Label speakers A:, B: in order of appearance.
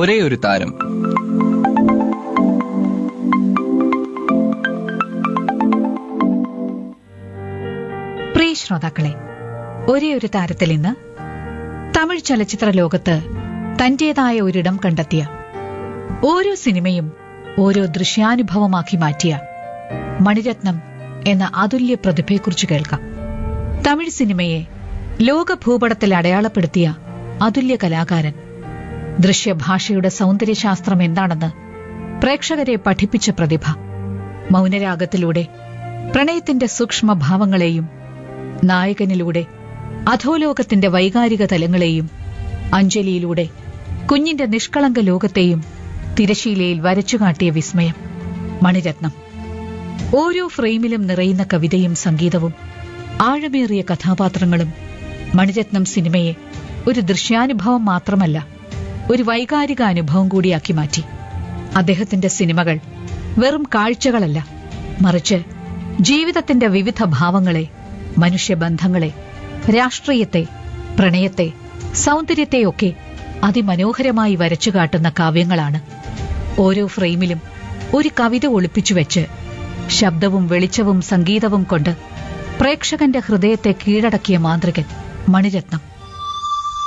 A: ഒരേ ഒരു താരം
B: പ്രിയ ശ്രോതാക്കളെ ഒരേ ഒരു താരത്തിൽ ഇന്ന് തമിഴ് ചലച്ചിത്ര ലോകത്ത് തന്റേതായ ഒരിടം കണ്ടെത്തിയ ഓരോ സിനിമയും ഓരോ ദൃശ്യാനുഭവമാക്കി മാറ്റിയ മണിരത്നം എന്ന അതുല്യ പ്രതിഭയെക്കുറിച്ച് കേൾക്കാം തമിഴ് സിനിമയെ ലോക ഭൂപടത്തിൽ അടയാളപ്പെടുത്തിയ അതുല്യ കലാകാരൻ ദൃശ്യഭാഷയുടെ സൗന്ദര്യശാസ്ത്രം എന്താണെന്ന് പ്രേക്ഷകരെ പഠിപ്പിച്ച പ്രതിഭ മൗനരാഗത്തിലൂടെ പ്രണയത്തിന്റെ സൂക്ഷ്മഭാവങ്ങളെയും നായകനിലൂടെ അധോലോകത്തിന്റെ വൈകാരിക തലങ്ങളെയും അഞ്ജലിയിലൂടെ കുഞ്ഞിന്റെ നിഷ്കളങ്ക ലോകത്തെയും തിരശീലയിൽ വരച്ചുകാട്ടിയ വിസ്മയം മണിരത്നം ഓരോ ഫ്രെയിമിലും നിറയുന്ന കവിതയും സംഗീതവും ആഴമേറിയ കഥാപാത്രങ്ങളും മണിരത്നം സിനിമയെ ഒരു ദൃശ്യാനുഭവം മാത്രമല്ല ഒരു വൈകാരിക അനുഭവം കൂടിയാക്കി മാറ്റി അദ്ദേഹത്തിന്റെ സിനിമകൾ വെറും കാഴ്ചകളല്ല മറിച്ച് ജീവിതത്തിന്റെ വിവിധ ഭാവങ്ങളെ മനുഷ്യബന്ധങ്ങളെ രാഷ്ട്രീയത്തെ പ്രണയത്തെ സൗന്ദര്യത്തെയൊക്കെ അതിമനോഹരമായി വരച്ചു കാട്ടുന്ന കാവ്യങ്ങളാണ് ഓരോ ഫ്രെയിമിലും ഒരു കവിത ഒളിപ്പിച്ചു വെച്ച് ശബ്ദവും വെളിച്ചവും സംഗീതവും കൊണ്ട് പ്രേക്ഷകന്റെ ഹൃദയത്തെ കീഴടക്കിയ മാന്ത്രികൻ മണിരത്നം